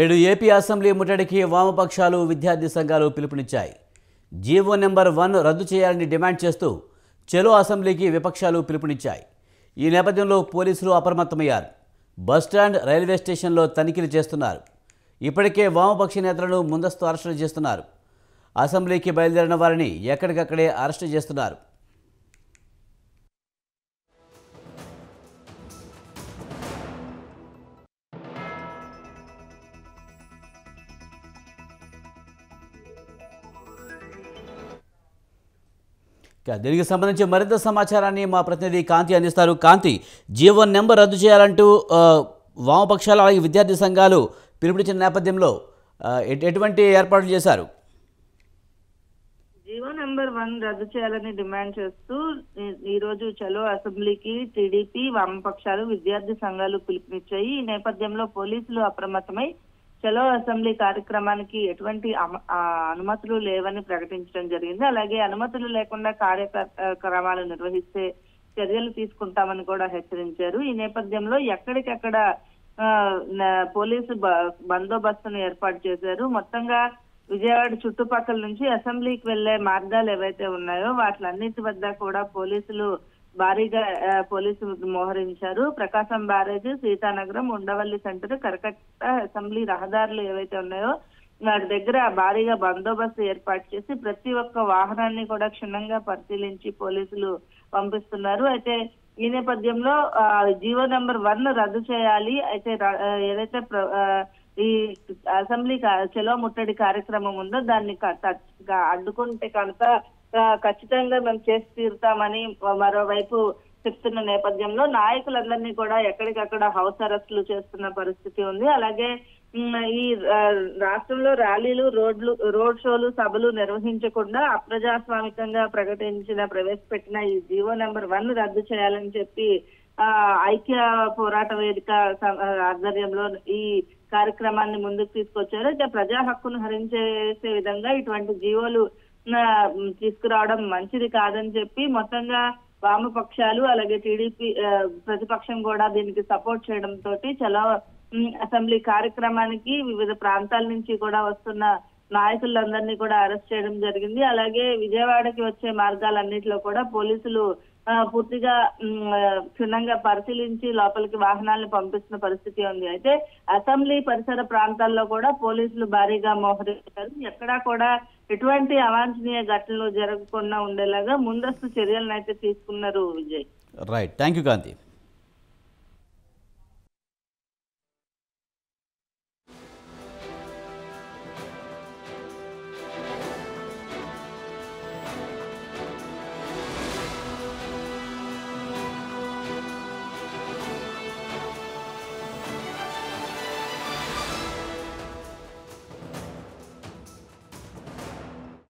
నేడు AP assembly ముట్టడికి వామపక్షాలు విద్యార్థి సంఘాలు పిలుపునిచ్చాయి జీవో నెంబర్ వన్ రద్దు చేయాలని డిమాండ్ చేస్తూ చెలో అసెంబ్లీకి విపక్షాలు పిలుపునిచ్చాయి ఈ నేపథ్యంలో పోలీసులు అప్రమత్తమయ్యారు బస్టాండ్ రైల్వే స్టేషన్లో తనిఖీలు చేస్తున్నారు ఇప్పటికే వామపక్ష నేతలను ముందస్తు అరెస్టులు చేస్తున్నారు అసెంబ్లీకి బయలుదేరిన వారిని ఎక్కడికక్కడే అరెస్టు చేస్తున్నారు ఇక దీనికి సంబంధించి మరింత సమాచారాన్ని మా ప్రతినిధి కాంతి అందిస్తారు కాంతి జీవన్ నెంబర్ రద్దు చేయాలంటూ ఆ, వామపక్షాలు అలాగే విద్యార్థి సంఘాలు పిలుపునిచ్చిన నేపథ్యంలో ఆ, ఎటు- ఎటువంటి ఏర్పాట్లు చేశారు జీవో నెంబర్ వన్ రద్దు చేయాలని డిమాండ్ చేస్తూ ఈ- ఈ రోజు చలో అసెంబ్లీకి టీడీపీ వామపక్షాలు విద్యార్థి సంఘాలు పిలుపునిచ్చాయి ఈ నేపథ్యంలో పోలీసులు అప్రమత్తమై చలో అసెంబ్లీ కార్యక్రమానికి ఎటువంటి అమ- ఆ, అనుమతులు లేవని ప్రకటించడం జరిగింది అలాగే అనుమతులు లేకుండా కార్యక్రమాలు నిర్వహిస్తే చర్యలు తీసుకుంటామని కూడా హెచ్చరించారు ఈ నేపథ్యంలో ఎక్కడికక్కడ ఆ, న- పోలీసు బ- బందోబస్తును ఏర్పాటు చేశారు మొత్తంగా విజయవాడ చుట్టుపక్కల నుంచి అసెంబ్లీకి వెళ్లే మార్గాలు ఏవైతే ఉన్నాయో వాటిలన్నిటి వద్ద కూడా పోలీసులు భారీగా ఆ, పోలీసులు మోహరించారు ప్రకాశం బ్యారేజ్ సీతానగరం ఉండవల్లి సెంటర్ కరకట్ట అసెంబ్లీ రహదారులు ఏవైతే ఉన్నాయో వాటి దగ్గర భారీగా బందోబస్తు ఏర్పాటు చేసి ప్రతి ఒక్క వాహనాన్ని కూడా క్షుణ్ణంగా పరిశీలించి పోలీసులు పంపిస్తున్నారు అయితే ఈ నేపథ్యంలో ఆ, జీవో నెంబర్ వన్ రద్దు చేయాలి అయితే ర- ఆ, ఏదైతే ప్ర- ఆ, ఈ అసెంబ్లీ కా- చెలో ముట్టడి కార్యక్రమం ఉందో దాన్ని క- త- గా- అడ్డుకుంటే కనుక ఆ, ఖచ్చితంగా మేము చేసి తీరుతామని మరోవైపు చెప్తున్న నేపథ్యంలో నాయకులందరినీ కూడా ఎక్కడికక్కడ హౌస్ అరెస్టులు చేస్తున్న పరిస్థితి ఉంది అలాగే ఉమ్, ఈ ఆ, రాష్ట్రంలో ర్యాలీలు రోడ్లు రోడ్ షోలు సభలు నిర్వహించకుండా అప్రజాస్వామికంగా ప్రకటించిన ప్రవేశపెట్టిన ఈ జీవో నెంబర్ వన్ రద్దు చేయాలని చెప్పి ఆ ఐక్య పోరాట వేదిక స- ఆధ్వర్యంలో ఈ కార్యక్రమాన్ని ముందుకు తీసుకొచ్చారు అయితే ప్రజా హక్కును హరించేసే విధంగా ఇటువంటి జీవోలు ఆ, తీసుకురావడం మంచిది కాదని చెప్పి మొత్తంగా వామపక్షాలు అలాగే టీడీపీ ప్రతిపక్షం కూడా దీనికి సపోర్ట్ చేయడం తోటి చాలా ఉమ్, అసెంబ్లీ కార్యక్రమానికి వివిధ ప్రాంతాల నుంచి కూడా వస్తున్న నాయకులందరినీ కూడా అరెస్ట్ చేయడం జరిగింది అలాగే విజయవాడకి వచ్చే మార్గాలన్నిటిలో కూడా పోలీసులు ఆ, పూర్తిగా ఉమ్, ఆ, క్షుణ్ణంగా పరిశీలించి లోపలికి వాహనాలను పంపిస్తున్న పరిస్థితి ఉంది అయితే అసెంబ్లీ పరిసర ప్రాంతాల్లో కూడా పోలీసులు భారీగా మోహరించారు ఎక్కడా కూడా ఎటువంటి అవాంఛనీయ ఘటనలు జరగకుండా ఉండేలాగా ముందస్తు చర్యలను అయితే తీసుకున్నారు Vijay right thank you Kanthi